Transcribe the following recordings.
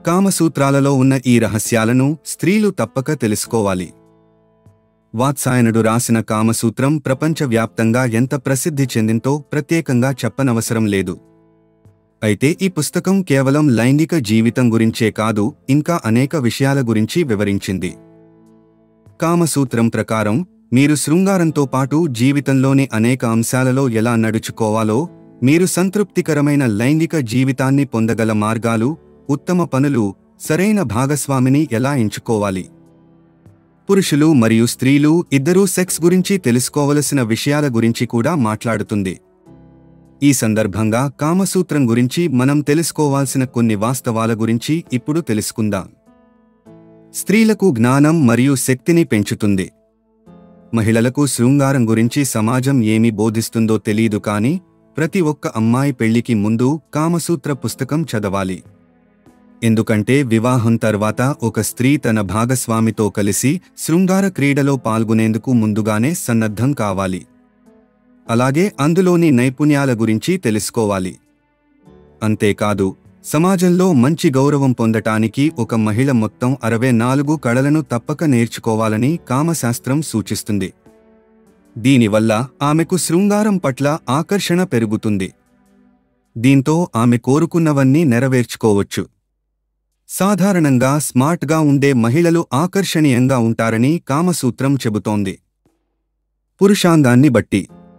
కామసూత్రాలలో ఉన్న ఈ రహస్యాలను స్త్రీలు తప్పక తెలుసుకోవాలి వాత్సాయనుడు రాసిన కామసూత్రం ప్రపంచవ్యాప్తంగా ఎంత ప్రసిద్ధి చెందిందో ప్రత్యేకంగా చెప్పనవసరం లేదు అయితే ఈ పుస్తకం కేవలం లైంగిక జీవితం గురించే కాదు ఇంకా అనేక విషయాల గురించి వివరించింది కామసూత్రం ప్రకారం మీరు శృంగారంతో పాటు జీవితంలోని అనేక అంశాలలో ఎలా నడుచుకోవాలో మీరు సంతృప్తికరమైన లైంగిక జీవితాన్ని పొందగల మార్గాలు ఉత్తమ పనులు సరైన భాగస్వామిని ఎలా ఎంచుకోవాలి పురుషులు మరియు స్త్రీలు ఇద్దరూ సెక్స్ గురించి తెలుసుకోవలసిన విషయాల గురించి కూడా మాట్లాడుతుంది ఈ సందర్భంగా కామసూత్రం గురించి మనం తెలుసుకోవాల్సిన కొన్ని వాస్తవాల గురించి ఇప్పుడు తెలుసుకుందాం స్త్రీలకు జ్ఞానం మరియు శక్తిని పెంచుతుంది మహిళలకు శృంగారం గురించి సమాజం ఏమి బోధిస్తుందో తెలియదు కానీ ప్రతి ఒక్క అమ్మాయి పెళ్లికి ముందు కామసూత్ర పుస్తకం చదవాలి ఎందుకంటే వివాహం తర్వాత ఒక స్త్రీ తన భాగస్వామితో కలిసి శృంగార క్రీడలో పాల్గొనేందుకు ముందుగానే సన్నద్ధం కావాలి అలాగే అందులోని నైపుణ్యాల గురించి తెలుసుకోవాలి అంతేకాదు సమాజంలో మంచి గౌరవం పొందటానికి ఒక మహిళ మొత్తం అరవై నాలుగు కళలను తప్పక నేర్చుకోవాలని కామశాస్త్రం సూచిస్తుంది దీనివల్ల ఆమెకు శృంగారం పట్ల ఆకర్షణ పెరుగుతుంది దీంతో ఆమె కోరుకున్నవన్నీ నెరవేర్చుకోవచ్చు సాధారణంగా స్మార్ట్గా ఉండే మహిళలు ఆకర్షణీయంగా ఉంటారని కామసూత్రం చెబుతోంది పురుషాంగాన్ని బట్టి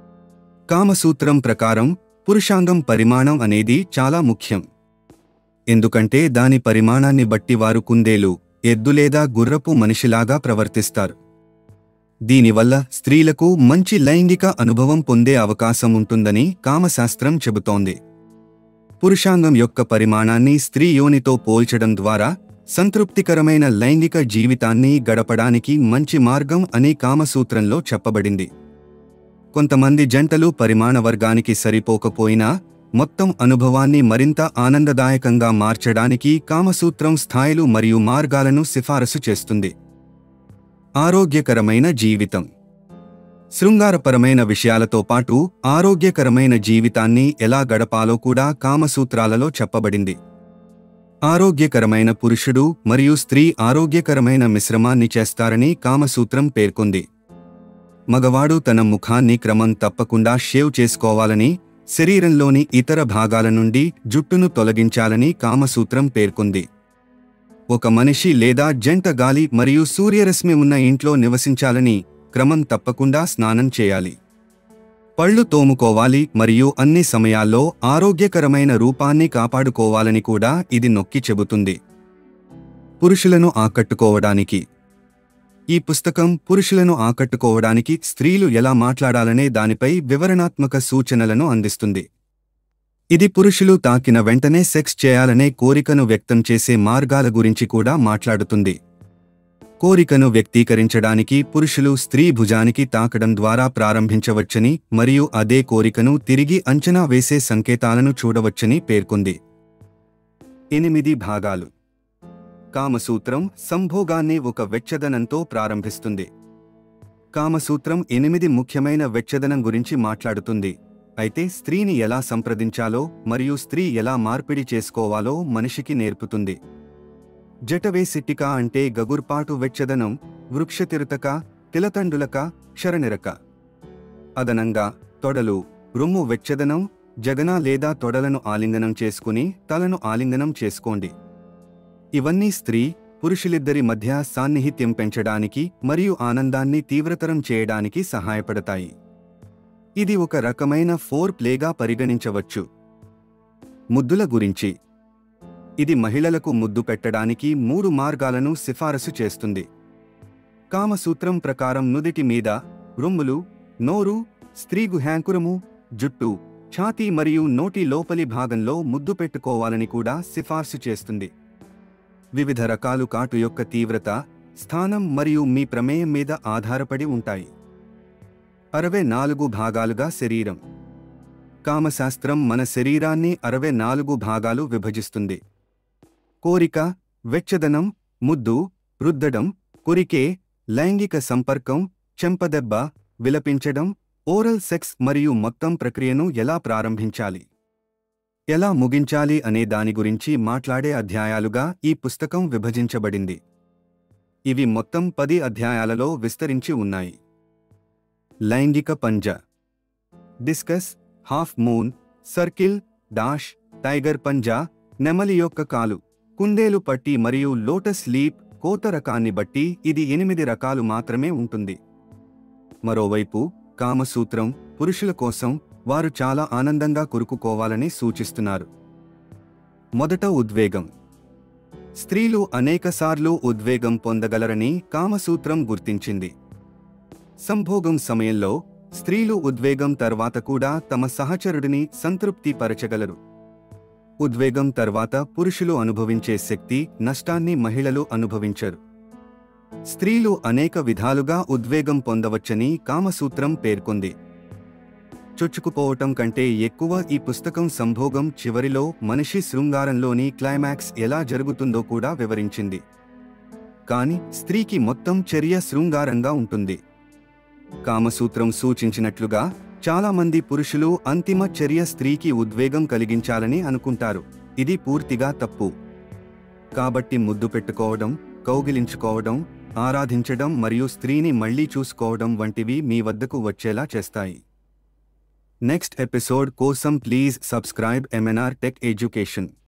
కామసూత్రం ప్రకారం పురుషాంగం పరిమాణం అనేది చాలా ముఖ్యం ఎందుకంటే దాని పరిమాణాన్ని బట్టి వారు కుందేలు ఎద్దు లేదా గుర్రపు మనిషిలాగా ప్రవర్తిస్తారు దీనివల్ల స్త్రీలకు మంచి లైంగిక అనుభవం పొందే అవకాశం ఉంటుందని కామశాస్త్రం చెబుతోంది పురుషాంగం యొక్క పరిమాణాన్ని స్త్రీ యోనితో పోల్చడం ద్వారా సంతృప్తికరమైన లైంగిక జీవితాన్ని గడపడానికి మంచి మార్గం అని కామసూత్రంలో చెప్పబడింది కొంతమంది జంటలు పరిమాణ వర్గానికి సరిపోకపోయినా మొత్తం అనుభవాన్ని మరింత ఆనందదాయకంగా మార్చడానికి కామసూత్రం స్థాయిలు మరియు మార్గాలను సిఫారసు చేస్తుంది ఆరోగ్యకరమైన జీవితం శృంగారపరమైన విషయాలతో పాటు ఆరోగ్యకరమైన జీవితాన్ని ఎలా గడపాలో కూడా కామసూత్రాలలో చెప్పబడింది ఆరోగ్యకరమైన పురుషుడు మరియు స్త్రీ ఆరోగ్యకరమైన మిశ్రమాన్ని చేస్తారని కామసూత్రం పేర్కొంది మగవాడు తన ముఖాన్ని క్రమం తప్పకుండా షేవ్ చేసుకోవాలని శరీరంలోని ఇతర భాగాల నుండి జుట్టును తొలగించాలని కామసూత్రం పేర్కొంది ఒక మనిషి లేదా జంట గాలి మరియు సూర్యరశ్మి ఉన్న ఇంట్లో నివసించాలని క్రమం తప్పకుండా స్నానం చేయాలి పళ్ళు తోముకోవాలి మరియు అన్ని సమయాల్లో ఆరోగ్యకరమైన రూపాన్ని కాపాడుకోవాలని కూడా ఇది నొక్కి చెబుతుంది పురుషులను ఆకట్టుకోవడానికి ఈ పుస్తకం పురుషులను ఆకట్టుకోవడానికి స్త్రీలు ఎలా మాట్లాడాలనే దానిపై వివరణాత్మక సూచనలను అందిస్తుంది ఇది పురుషులు తాకిన వెంటనే సెక్స్ చేయాలనే కోరికను వ్యక్తం చేసే మార్గాల గురించి కూడా మాట్లాడుతుంది కోరికను వ్యక్తీకరించడానికి పురుషులు స్త్రీ భుజానికి తాకడం ద్వారా ప్రారంభించవచ్చని మరియు అదే కోరికను తిరిగి అంచనా వేసే సంకేతాలను చూడవచ్చని పేర్కొంది ఎనిమిది భాగాలు కామసూత్రం సంభోగాన్ని ఒక వెచ్చదనంతో ప్రారంభిస్తుంది కామసూత్రం ఎనిమిది ముఖ్యమైన వెచ్చదనం గురించి మాట్లాడుతుంది అయితే స్త్రీని ఎలా సంప్రదించాలో మరియు స్త్రీ ఎలా మార్పిడి చేసుకోవాలో మనిషికి నేర్పుతుంది జటవేసిట్టిక అంటే గగుర్పాటు వెచ్చదనం వృక్షతిరుతక తిలతండులక క్షరనిరక అదనంగా తొడలు రొమ్ము వెచ్చదనం జగన లేదా తొడలను ఆలింగనం చేసుకుని తలను ఆలింగనం చేసుకోండి ఇవన్నీ స్త్రీ పురుషులిద్దరి మధ్య సాన్నిహిత్యం పెంచడానికి మరియు ఆనందాన్ని తీవ్రతరం చేయడానికి సహాయపడతాయి ఇది ఒక రకమైన ఫోర్ ప్లేగా పరిగణించవచ్చు ముద్దుల గురించి ఇది మహిళలకు ముద్దు పెట్టడానికి మూడు మార్గాలను సిఫారసు చేస్తుంది కామసూత్రం ప్రకారం నుదిటి మీద రొమ్ములు నోరు స్త్రీగు హ్యాంకురము జుట్టు ఛాతీ మరియు నోటి లోపలి భాగంలో ముద్దు పెట్టుకోవాలని కూడా సిఫార్సు చేస్తుంది వివిధ రకాలు కాటు యొక్క తీవ్రత స్థానం మరియు మీ ప్రమేయం మీద ఆధారపడి ఉంటాయి అరవై నాలుగు భాగాలుగా శరీరం కామశాస్త్రం మన శరీరాన్ని అరవై నాలుగు భాగాలు విభజిస్తుంది కోరిక వెచ్చదనం ముద్దు రుద్దడం కొరికే లైంగిక సంపర్కం చెంపదెబ్బ విలపించడం ఓరల్ సెక్స్ మరియు మొత్తం ప్రక్రియను ఎలా ప్రారంభించాలి ఎలా ముగించాలి అనే దాని గురించి మాట్లాడే అధ్యాయాలుగా ఈ పుస్తకం విభజించబడింది ఇవి మొత్తం పది అధ్యాయాలలో విస్తరించి ఉన్నాయి లైంగిక పంజ discus half moon circle dash tiger పంజా నెమలి యొక్క కాలు కుందేలు పట్టి మరియు లోటస్ లీప్ కోత రకాన్ని బట్టి ఇది ఎనిమిది రకాలు మాత్రమే ఉంటుంది మరోవైపు కామసూత్రం పురుషుల కోసం వారు చాలా ఆనందంగా కురుకుకోవాలని సూచిస్తున్నారు మొదట ఉద్వేగం స్త్రీలు అనేకసార్లు ఉద్వేగం పొందగలరని కామసూత్రం గుర్తించింది సంభోగం సమయంలో స్త్రీలు ఉద్వేగం తర్వాత కూడా తమ సహచరుడిని సంతృప్తి పరచగలరు ఉద్వేగం తర్వాత పురుషులు అనుభవించే శక్తి నష్టాన్ని మహిళలు అనుభవించరు స్త్రీలు అనేక విధాలుగా ఉద్వేగం పొందవచ్చని కామసూత్రం పేర్కొంది చొచ్చుకుపోవటం కంటే ఎక్కువ ఈ పుస్తకం సంభోగం చివరిలో మనిషి శృంగారంలోని క్లైమాక్స్ ఎలా జరుగుతుందో కూడా వివరించింది కాని స్త్రీకి మొత్తం చర్య శృంగారంగా ఉంటుంది కామసూత్రం సూచించినట్లుగా చాలామంది పురుషులు అంతిమ చర్య స్త్రీకి ఉద్వేగం కలిగించాలని అనుకుంటారు ఇది పూర్తిగా తప్పు కాబట్టి ముద్దు పెట్టుకోవడం కౌగిలించుకోవడం ఆరాధించడం మరియు స్త్రీని మళ్లీ చూసుకోవడం వంటివి మీ వద్దకు వచ్చేలా చేస్తాయి నెక్స్ట్ ఎపిసోడ్ కోసం please subscribe MNR tech education